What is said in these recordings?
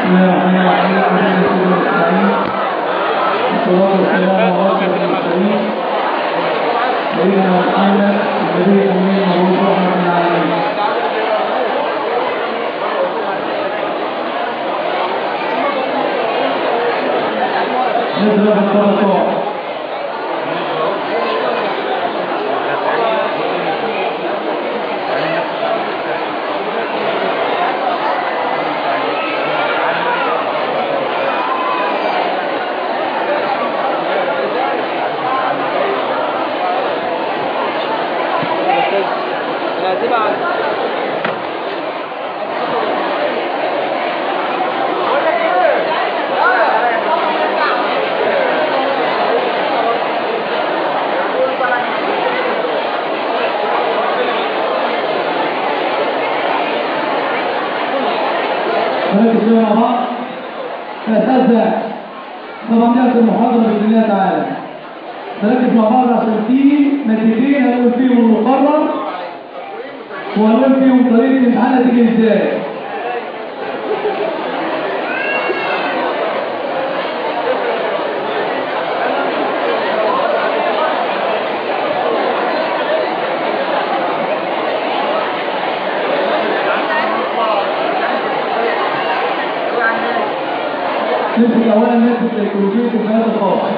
بسم الله الرحمن الرحيم الحمد لله رب العالمين والصلاة والسلام على أشرف المرسلين سيدنا محمد النبي الأمين مبعوث رحمة للعالمين نضرب الطرقات هنركز فيها مع بعض فأساتذة طبعا دي المحاضرة بإذن الله تعالى نركز مع بعض عشان في مادتين هنقول فيهم المقرر وهنقول فيهم طريقة الامتحان هتيجي ازاي نمسك اولا نمسك سيكولوجية الفئات الخاصة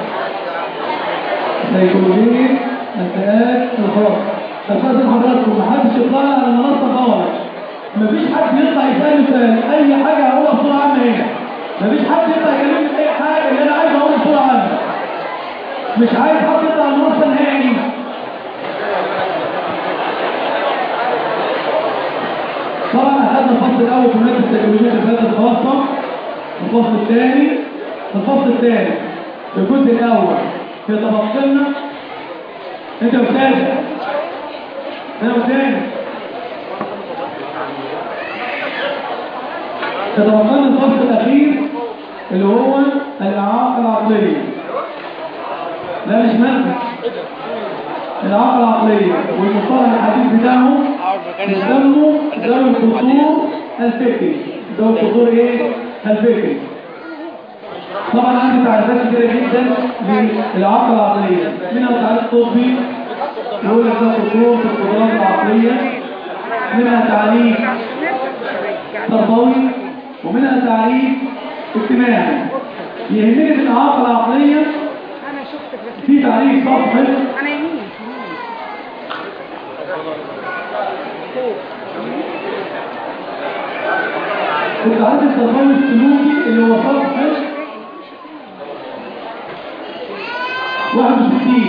سيكولوجية الفئات الخاصة استاذن حضراتكم محدش يطلع على المنصة خالص مفيش حد يطلع يسألني سؤال اي حاجة هقولها بصورة عامة هنا مفيش حد يطلع يكلمني في اي حاجة اللي انا عايز اقولها بصورة عامة مش عايز حد يطلع على المنصة نهائي طبعا اخذنا الفصل الاول في ماده السيكولوجيه الفئات الخاصه الفصل الثاني الفصل الثاني في الجزء الاول في تفاصيلنا انت استاذ انا استاذ تتوقعنا الفصل الاخير اللي هو الاعاقه العقليه لا مش مادة الاعاقه العقليه والمصطلح الحديث بتاعه يسموا ذوي القصور الفكري ذوي القصور ايه الفكري طبعا عندي تعريفات كتيره جدا للاعاقه العقليه منها تعريف طبي يقول لك ده قصور في القدرات العقليه منها تعريف تربوي ومنها تعريف اجتماعي يهمني في الاعاقه العقليه انا شفتك بس في تعريف سطحي انا يمين التعريف التربوي السلوكي اللي هو سطحي 61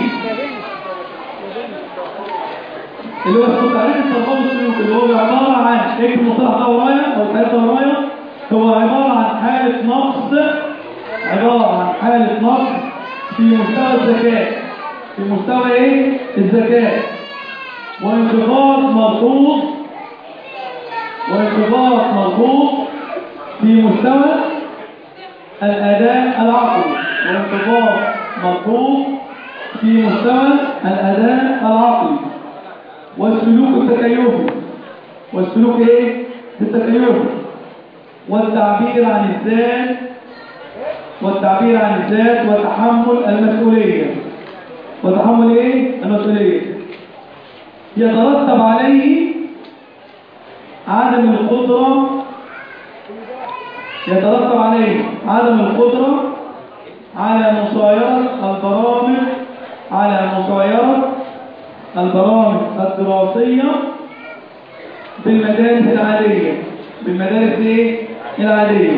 اللي هو التعريف التربوي السلوكي اللي هو عبارة عن اكتب المصطلح ده ورايا او التعريف ده ورايا هو عبارة عن حالة نقص عبارة عن حالة نقص في مستوى الذكاء في مستوى ايه؟ الذكاء وانخفاض ملحوظ وانخفاض ملحوظ في مستوى الأداء العقلي وانخفاض ملحوظ في مستوى الأداء العقلي والسلوك التكيفي والسلوك ايه؟ التكيفي والتعبير عن الذات والتعبير عن الذات وتحمل المسؤولية وتحمل ايه؟ المسؤولية يترتب عليه عدم القدرة يترتب عليه عدم القدرة على مصايرة البرامج على مصايرة البرامج الدراسية بالمدارس العادية بالمدارس ايه؟ العادية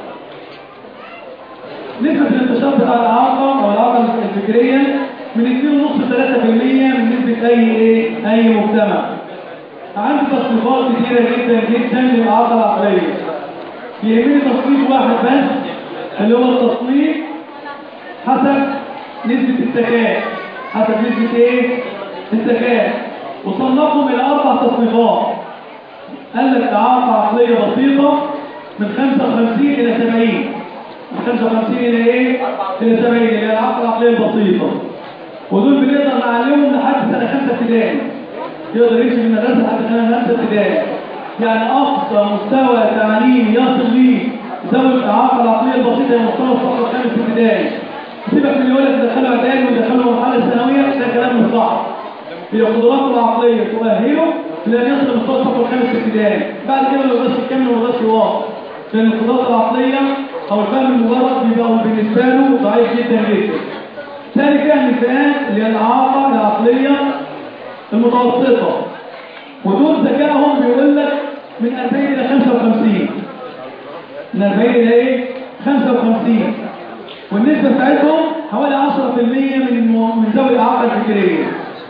نسبة الانتشار بتاع الإعاقة أو الإعاقة الفكرية من 2.5 3% من نسبة أي إيه؟ أي مجتمع. عندي تصنيفات كتيرة جدا جدا للإعاقة العقلية. يهمني تصنيف واحد بس اللي هو التصنيف حسب نسبة الذكاء. حسب نسبة إيه؟ الذكاء. وصنفهم إلى أربع تصنيفات. قال لك إعاقة عقلية بسيطة من 55 إلى 70. من 55 إلى إيه؟ إلى 70 إلى العقل العقلية البسيطة ودول بنقدر نعلمهم لحد سنة خمسة ابتدائي يقدر يمشي من المدرسة لحد سنة خمسة ابتدائي يعني أقصى مستوى تعليم يصل ليه ذوي الإعاقة الإعاقة العقلية البسيطة هي مستوى الصف الخامس ابتدائي سيبك من اللي يقول لك دخلوا إعدادي ودخلوا مرحلة ثانوية ده كلام مش صح هي قدراته العقلية تؤهله لأن يصل مستوى الصف الخامس ابتدائي بعد كده ما يقدرش يكمل وما يقدرش يواصل لأن القدرات العقلية أو الفهم المجرد بيبقى بالنسبة له ضعيف جدا جدا ثاني فئة من الفئات اللي هي الإعاقة العقلية المتوسطة ودول ذكائهم بيقول لك من 40 إلى 55 من 40 إلى إيه؟ 55 والنسبة بتاعتهم حوالي 10% من المو... من ذوي الإعاقة الفكرية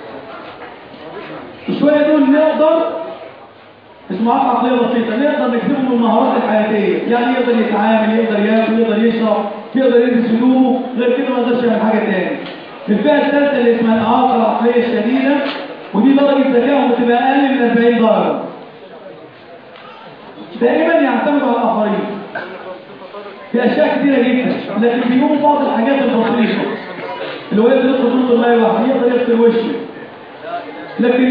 شوية دول نقدر اسمه عقل عقلية بسيطة نقدر نكسبهم المهارات الحياتية يعني يقدر يتعامل يقدر ياكل يقدر يشرب يقدر يلبس هدومه غير كده ما يقدرش يعمل حاجة تاني في الفئة الثالثة اللي اسمها الإعاقة العقلية الشديدة ودي درجة ذكائهم بتبقى أقل من 40 درجة دائما يعتمدوا على الآخرين في أشياء كثيرة جدا لكن بيقوموا بعض الحاجات البسيطة اللي هو يقدر يدخل نص الماء واحد يقدر يغسل وشه لكن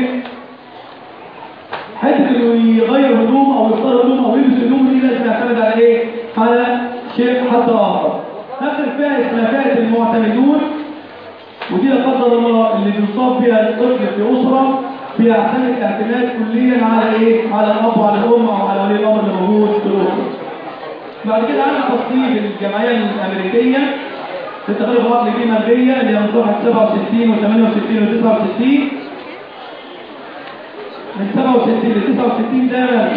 حته انه يغير هدوم او يختار هدوم او يلبس هدوم دي لازم يعتمد على ايه؟ على شيء حتى اخر. اخر فئه اسمها فئه المعتمدون ودي لا قدر الله اللي بيصاب بها الطفل في اسره بيعتمد اعتماد كليا على ايه؟ على الاب وعلى الام او على ولي الامر اللي موجود في الاسره. بعد كده عندنا تصنيف الجمعيه الامريكيه للتغير العقلي دي مبنيه اللي هي من صفحه 67 و68 و69 من 67 ل 69 ده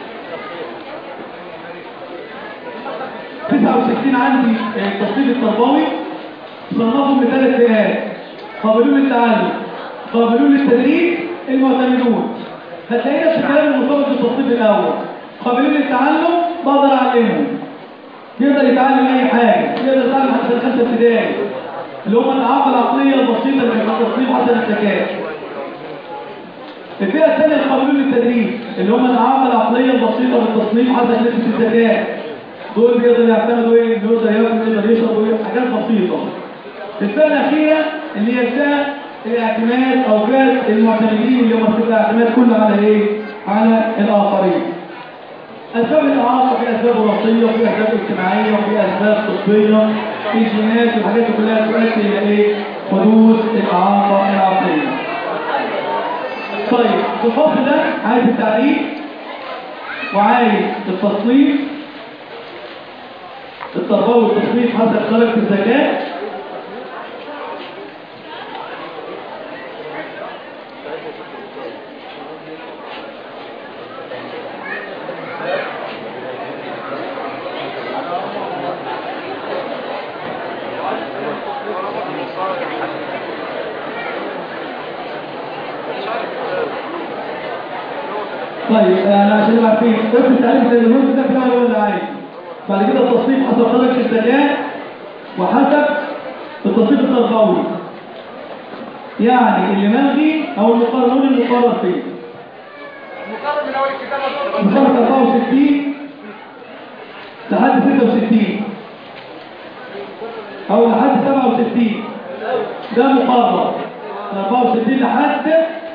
69 عندي التصنيف التربوي صنفهم لثلاث فئات قابلون للتعلم قابلون للتدريب المعتمدون هتلاقي نفس الكلام المرتبط بالتصنيف الاول قابلون للتعلم بقدر اعلمهم يقدر يتعلم اي حاجه يقدر يتعلم حتى الخمسه ابتدائي اللي هم الاعاقه العقليه البسيطه اللي في التصنيف حسب الذكاء الفئة الثانية القابلون للتدريب اللي هم الإعاقة العقلية البسيطة بالتصنيف حسب نسبة الذكاء دول بيقدروا يعتمدوا ايه؟ يقدر ياكل يقدر يشرب ايه؟ حاجات بسيطة. الفئة الأخيرة اللي هي الفئة الاعتماد أو فئة المعتمدين اللي هم بتبقى اعتماد كله على ايه؟ على الآخرين. أسباب الإعاقة في أسباب وراثية وفي أسباب اجتماعية وفي أسباب طبية في جينات والحاجات دي كلها تؤدي إلى ايه؟ حدوث الإعاقة العقلية. طيب في الفصل ده عايز التعريف وعايز التصنيف التربوي والتصنيف حسب درجة الذكاء طيب انا عشان نبقى عارفين قلت التعريف اللي الهرم ده في الاول ولا عايز بعد كده التصنيف حسب درجه الذكاء وحسب التصنيف التربوي يعني اللي ملغي او المقارنون المقارن فيه مقارن من اول الكتابه مقارنة 64 لحد 66 او لحد 67 ده مقارنة من 64 لحد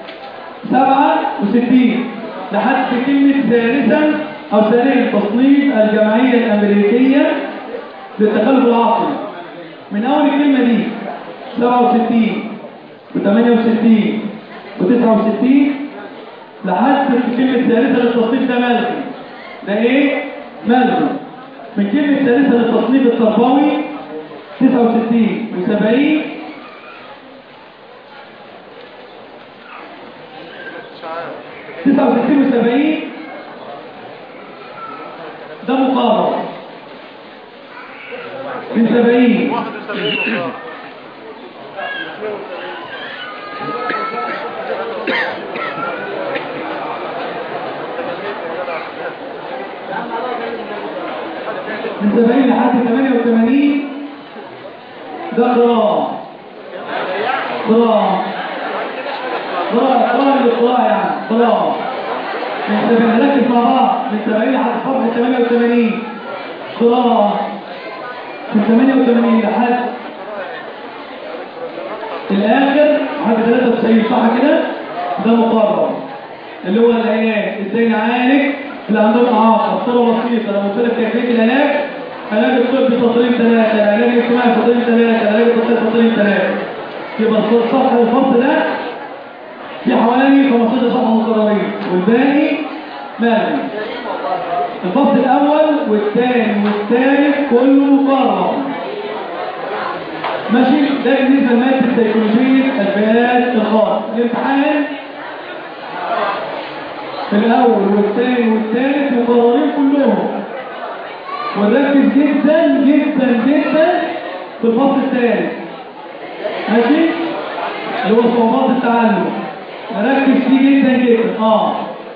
67 لحد كلمة ثالثا أو ثانيا تصنيف الجمعية الأمريكية للتخلف العقلي من أول الكلمة دي 67 و68 و69 لحد كلمة ثالثة للتصنيف ده ملغي ده إيه؟ ملغي من كلمة ثالثة للتصنيف التربوي 69 و70 69 و70 ده مقارنة من 70 71 مقارن من 70 لحد 88 ده قراءة قراءة قراءة قراءة للقراءة يعني قراءة من 70 ركز مع بعض من 70 لحد صفحة 88 قراءة من 88 لحد الآخر لحد 93 صح كده ده مقرر اللي هو العلاج ازاي نعالج اللي عندهم اعاقه بصوره بسيطه لو قلت لك كيفيه العلاج علاج الطب سطرين ثلاثة العلاج الاجتماعي سطرين ثلاثة العلاج الطبي سطرين ثلاثة يبقى الصفحة الفصل ده في حوالي 15 صفحة مكررين والباقي مالي الفصل الأول والثاني والثالث كله مكرر ماشي ده بالنسبة لمادة سيكولوجية البيانات الخاص الامتحان في الأول والثاني والثالث مكررين كلهم ونركز جدا جدا جدا في الفصل الثالث ماشي اللي هو صعوبات التعلم نركز فيه جدا جدا اه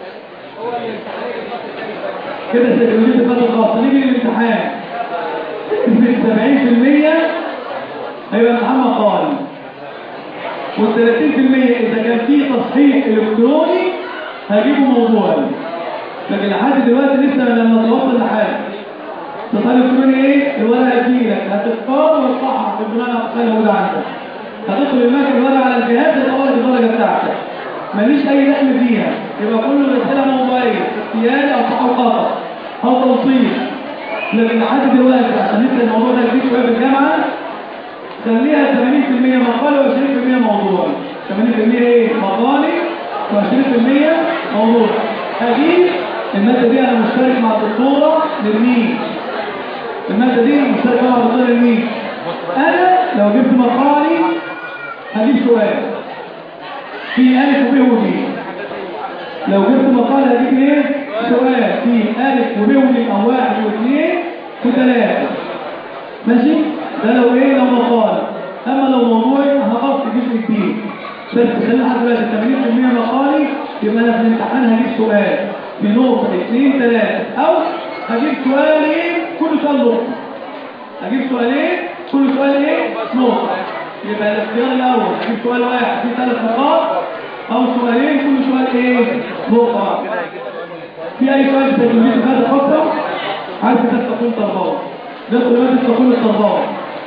كده سيكولوجية البيانات الخاص نيجي للامتحان نسبة 70% هيبقى امتحان مقالي وال 30% إذا كان فيه تصحيح إلكتروني هجيبه موضوعي لكن لحد دلوقتي لسه لما توصل لحاجة تصحيح إلكتروني إيه؟ الورقة هتجيلك هتختار وتصحح في بناء أقسام موجودة عندك هتدخل المكتب الورقة على الجهاز هتطور الدرجة بتاعتك ماليش أي دخل فيها يبقى كل الأسئلة موضوعية اختياري أو صح أو خطأ أو توصيل لكن لحد دلوقتي عشان لسه الموضوع ده جديد شوية في الجامعة خليها 80% مقالي و20% موضوعي 80% ايه مقالي و20% موضوعي اجيب المادة دي انا مشترك مع الدكتورة للمين المادة دي انا مشترك مع الدكتورة للمين انا لو جبت مقالي هجيب سؤال في الف وب وج لو جبت مقال هجيب ايه سؤال في الف وب وج او واحد واثنين وثلاثة ماشي ده لو ايه لو مقال اما لو موضوعي هقف في جزء كبير بس خلينا لحد دلوقتي 80% مقالي يبقى انا في الامتحان هجيب سؤال في نقطة اثنين ثلاثة او هجيب سؤالين كل سؤال نقطة هجيب سؤالين كل سؤال ايه نقطة يبقى الاختيار الاول هجيب سؤال واحد في ثلاث نقاط او سؤالين كل سؤال ايه نقطة في اي سؤال في تجربتي هذا خاصة عايز تكون تربوي ندخل مادة تكون التربوي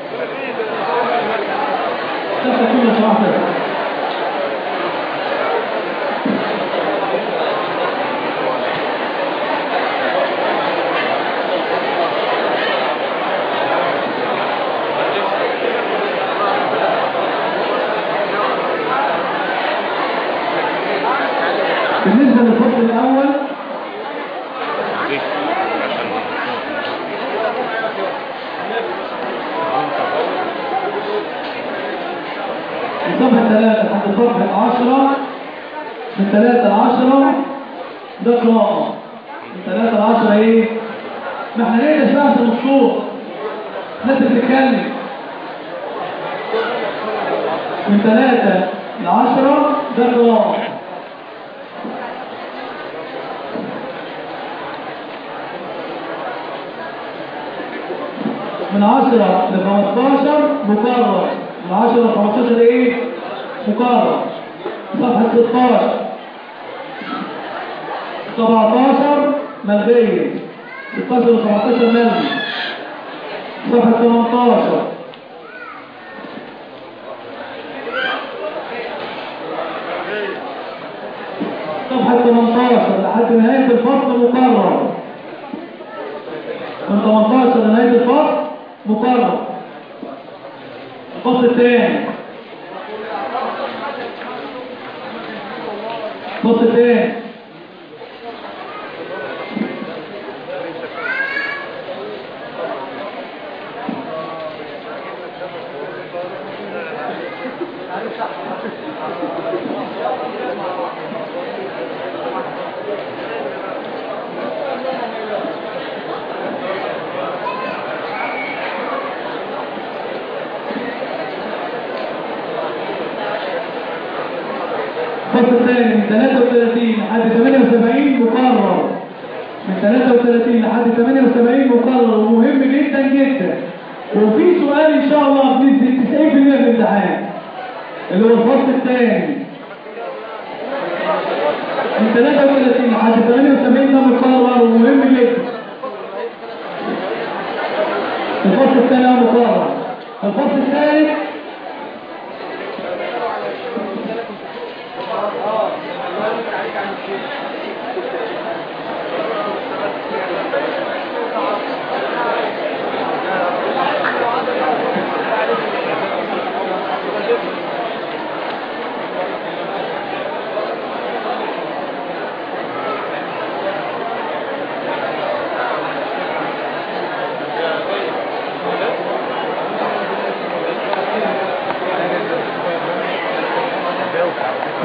ده تكون صراحة بالنسبة للفصل الأول من صفحة ثلاثة لحد صفحة عشرة من ثلاثة لعشرة ده قراءة من ثلاثة لعشرة ايه؟ ما احنا ليه نسمع عشان الصوت الناس بتتكلم من ثلاثة لعشرة ده قراءة من 10 ل 15 مكرر من 10 ل 15 ايه مكرر صفحة 16 17 ملغية 16 ل 17 ملغي صفحة 18 صفحة 18 لحد نهاية الفصل مكرر من 18 لنهاية الفصل مكرر الفصل الثاني الفصل الثاني الفصل الثاني من 33 لحد 78 مقرر من 33 لحد 78 مقرر ومهم جدا جدا وفي سؤال ان شاء الله بنسبة 90% في الامتحان اللي هو الفصل الثاني من 33 لحد 78 ده مقرر ومهم جدا الفصل الثاني هو مقرر الفصل الثالث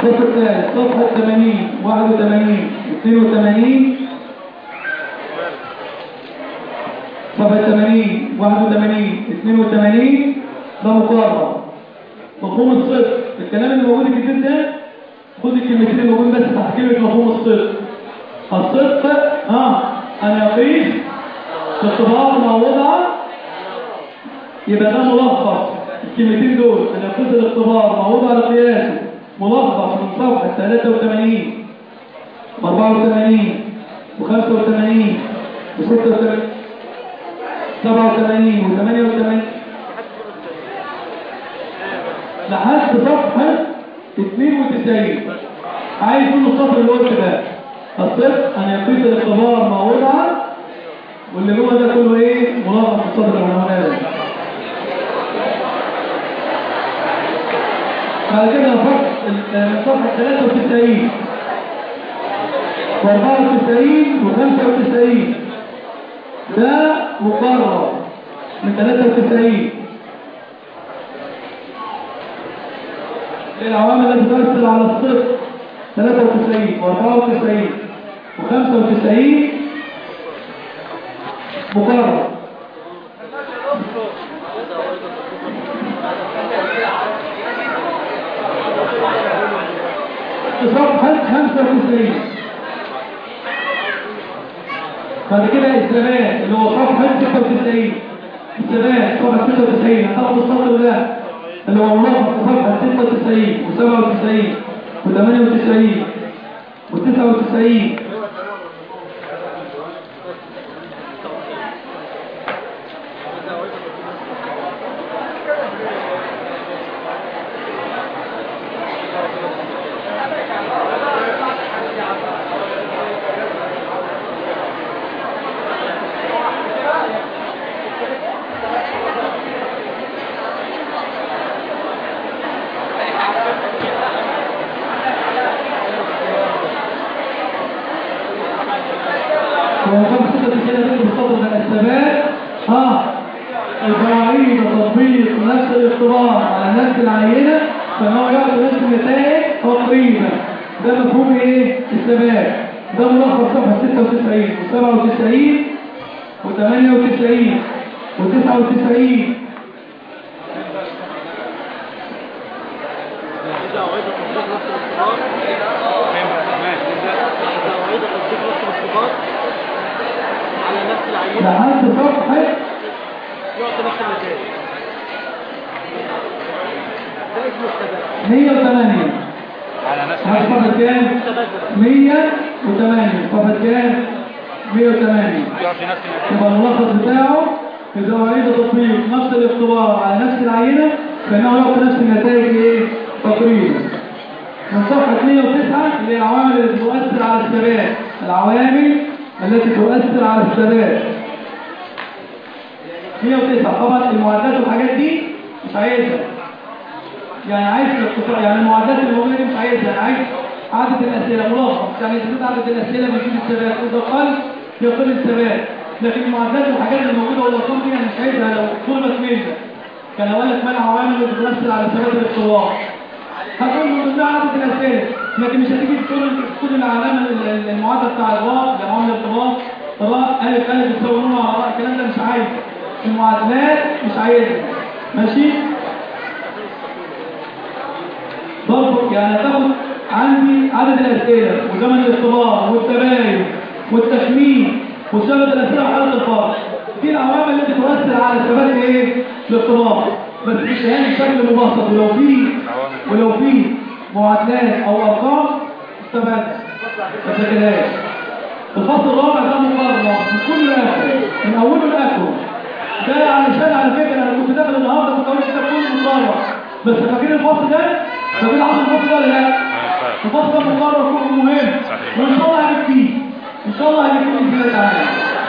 الصف الثالث صفحة 80 81 82 صفحة 80 81 82 ده مقرر مفهوم الصدق الكلام اللي موجود الجديد ده خد الكلمتين اللي موجودين بس تحت كلمة مفهوم الصدق الصدق ها أن يقيس في اختبارات موضع يبقى ده ملخص الكلمتين دول أن يقيس الاختبار موضع لقياسه ملخص من صفحة 83 و 84 و 85 و 86 87 و 88 لحد صفحة 92 عايز كل السطر اللي قلت ده الصدق أن يقيس الاختبار ما وضع واللي جوه ده كله ايه ملخص السطر اللي عملناه ده بعد كده صفحة صفحة 93 و 94 و 95 ده مقرر من 93 العوامل التي تؤثر على الصدق 93 و 94 و 95 مقرر في صفحة 95 بعد كده الثبات اللي هو صفحة 96 الثبات صفحة 96 هتاخد السطر ده اللي هو ملخص في صفحة 96 و97 و98 و99 ويقوم ستة كده ذكر السطر من الثبات ها القواعد وتطبيق نفس الاختبار على نفس العينة فهو ياخد نفس النتائج تقريبا ده مفهوم ايه؟ الثبات ده ملخص صفحة 96 و97 و98 و99 لحد صفحة يعطي نفس النتائج ده اسمه الثبات 108 على نفس على صفحة كام؟ الثبات ده 108 صفحة كام؟ 108 يعطي نفس النتائج يبقى الملخص بتاعه إذا أريد تطبيق نفس الاختبار على نفس العينة فإنه يعطي نفس النتائج إيه؟ تقريبا من صفحة 109 اللي هي العوامل التي تؤثر على الثبات العوامل التي تؤثر على الثبات 109 طبعا المعدات والحاجات دي مش عايزها يعني عايز الاختصار يعني المعدات اللي موجوده دي مش عايزها يعني عايز عدد الاسئله ملخص يعني زيادة عدد الاسئله بيزيد الثبات اذا قل يقل الثبات لكن المعدات والحاجات اللي موجوده والارقام دي انا مش عايزها لو طلبت منك كان اقول لك ما العوامل اللي بتؤثر على ثبات الاختبار هتقول من ضمنها عدد الاسئله لكن مش هتيجي تقول تقول العلامه ال- ال- المعدل بتاع الراء ده عامل الارتباط راء الف الف بتساوي نون على راء الكلام ده مش عايزه المعادلات مش عايزها ماشي برضه يعني هتاخد عندي عدد الاسئله وزمن الاختبار والتباين والتخمين وسبب الاسئله وحاله الفرق دي العوامل التي تؤثر على ثبات ايه الاختبار بس مش يعني بشكل مبسط ولو في ولو في معادلات او ارقام ثبات ما تذاكرهاش الفصل الرابع ده مقرر من كل لاخر من اوله لاخره ده علشان على فكره انا كنت داخل النهارده كنت اقول الكتاب كله مقرر بس فاكرين الفصل ده فاكرين عصر الفصل ده ولا لا الفصل ده مقرر كله مهم صحيح. وان شاء الله هجيب فيه ان شاء الله هجيب فيه باذن الله تعالى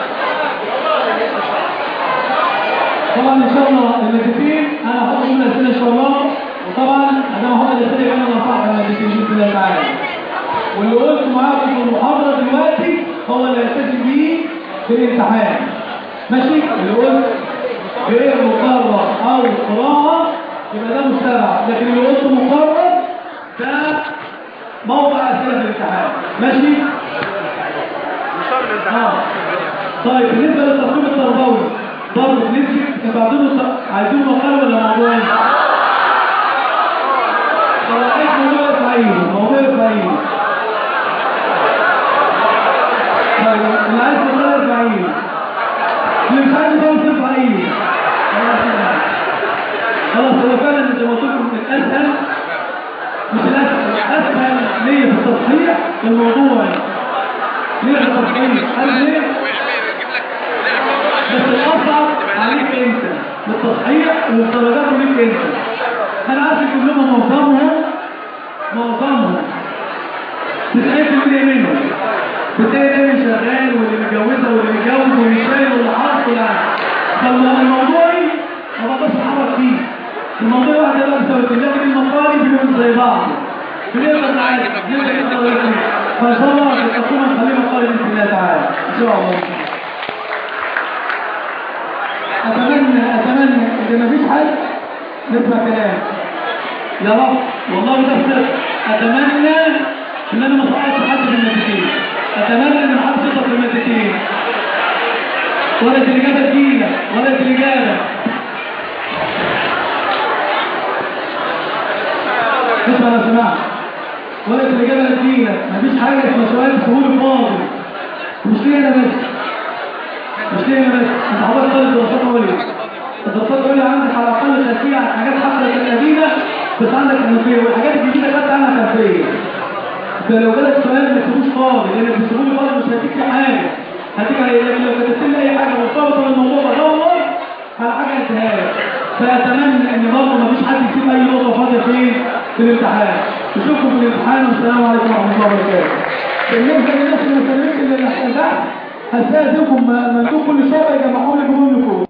طبعا ان شاء الله المادتين انا هحط من الاسئله ان شاء الله وطبعا انا هحط الاسئله يبقى انا نصحت المادتين باذن الله تعالى واللي قلته معاكم في المحاضره دلوقتي هو اللي هلتزم بيه في الامتحان ماشي اللي قلت غير مقرر او قراءه يبقى ده مستبعد لكن اللي قلته مقرر ده موقع اسئله في الامتحان ماشي نصاب الامتحان اه طيب بالنسبه للتصميم التربوي برضه نسبه بعضهم عايزين مقال ولا موضوعي طب عايز موضوع اسماعيل موضوع اسماعيل طيب اللي عايز موضوع اسماعيل اللي مش عايز موضوع اسماعيل خلاص هو فعلا زي ما قلت لكم من الاسهل مش الاسهل اسهل ليا في التصحيح الموضوع ليه في التصحيح عارف ليه؟ بس الاصعب عليك انت بالتصحيح والدرجات ليك انت انا عارف كلهم معظمهم معظمهم 90% منهم بتلاقي دايما شغال واللي متجوزه واللي متجوز واللي شايل واللي حاطط واللي فالموضوعي ما بقدرش اتحرك فيه الموضوع واحد يبقى مسوي لكن المقالي بيبقوا زي بعض بنقدر نعالج نقدر نقدر فان شاء الله الحكومه نخليه مقالي باذن الله تعالى ان شاء الله اتمنى اتمنى ان مفيش حد نسمع كلام يا رب والله ده بجد اتمنى ان انا ما صعدش حد في المادتين اتمنى ان ما حدش يصل في المادتين ولا الاجابه تقيله ولا الاجابه اسمع لو سمحت ولا الاجابه تقيله مفيش حاجه اسمها سؤال سهول فاضي مش ليه انا بس مش ليه انا بس انت حضرتك طالب دراسات عليا الدراسات العليا عندك على الاقل خلفيه عن حاجات حصلت القديمه بس عندك خلفيه والحاجات الجديده خدت عنها خلفيه فلو جالك سؤال ما تسيبوش فاضي لان بتسيبوه فاضي مش هديك فيه حاجه هديك على لكن لو كتبت لي اي حاجه مرتبطه بالموضوع بدور على حاجه انتهاء فاتمنى ان برضه ما فيش حد يسيب اي نقطه فاضيه فين في الامتحان نشوفكم في الامتحان والسلام عليكم ورحمه الله وبركاته بالنسبه للناس اللي ما سلمتش اللي تحت هستاذنكم مندوب كل شويه يجمعوا لي جمهور لكم